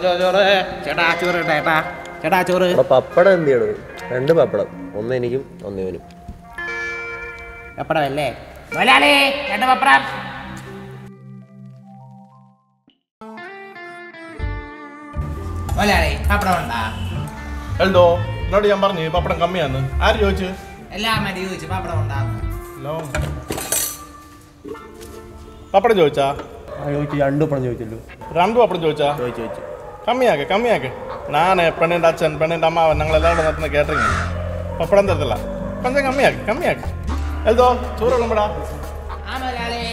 ചോ- ചോറ് ചേട്ടാ ചോറ് കേട്ടാ ചേട്ടാ ചേട്ടാ ചോറ് അപ്പൊ പപ്പടം എന്ത് ചെയ്യണം രണ്ട് പപ്പടം ഒന്ന് എനിക്കും ഒന്ന് ഇവനും പപ്പടം അല്ലേ മലയാളി രണ്ട് പപ്പടം മലയാളി പപ്പടം ഉണ്ടാ എൽദോ എന്നോട് ഞാൻ പറഞ്ഞു പപ്പടം കമ്മിയാന്ന് ആര് ചോദിച്ചു എല്ലാം മതി ചോദിച്ചു പപ്പടം ഉണ്ടാകും ഹലോ പപ്പടം ചോദിച്ചാ ആ ചോദിച്ചു രണ്ട് പപ്പടം ചോദിച്ചല്ലോ രണ്ട് പപ്പടം ചോദിച്ചാ ചോദിച്ചു ചോദിച്ചു കമ്മിയാക്ക് കമ്മിയാക്ക് നാന് പെണ്ണിൻ്റെ അച്ഛൻ പെണ്ണിൻ്റെ അമ്മാവൻ ഞങ്ങളെല്ലാവരും നടത്തുന്ന കേട്ടറിങ് പപ്പടം തരത്തില്ല கொஞ்சம் കമ്മിയാക്ക് കമ്മിയാക്ക് എൽദോ ചോറ് വിളമ്പടാ ആ മലയാളി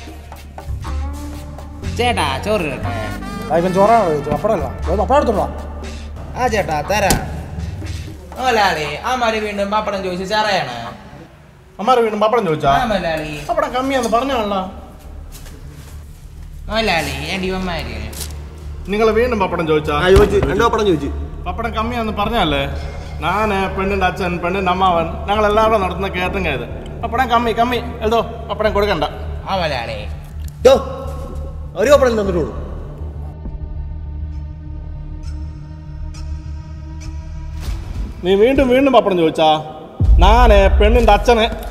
ചേട്ടാ ചോറ് കേട്ടെ ഇവൻ ചോറാണ് ചോദിച്ചത് പപ്പടമല്ല അത് പപ്പടം എടുത്തോളാം ആ ചേട്ടാ തരാം മലയാളി ആ മരി വീണ്ടും പപ്പടം ചോദിച്ചു ചേറയാണ് അമ്മാരെ വീണ്ടും പപ്പടം ചോദിച്ചാ ആ മലയാളി പപ്പടം കമ്മിയാന്ന് പറഞ്ഞാണല്ലോ മലയാളി എൻ്റെ ഇവന്മാര് നിങ്ങൾ വീണ്ടും പപ്പടം ചോദിച്ചാ ആ ചോദിച്ചു രണ്ട് പപ്പടം ചോദിച്ചു പപ്പടം കമ്മിയാന്ന് പറഞ്ഞല്ലേ ഞാന് പെണ്ണിൻ്റെ അച്ഛൻ പെണ്ണിൻ്റെ അമ്മാവൻ ഞങ്ങളെല്ലാവരും നടത്തുന്ന കേട്ടറിങ് ഇത് പപ്പടം കമ്മി കമ്മി എൽദോ പപ്പടം കൊടുക്കണ്ട ആ മലയാളി യോ ഒരു പപ്പടം തന്നിട്ടുള്ളൂ നീ വീണ്ടും വീണ്ടും പപ്പടം ചോദിച്ചാ ഞാന് പെണ്ണിൻ്റെ അച്ഛനെ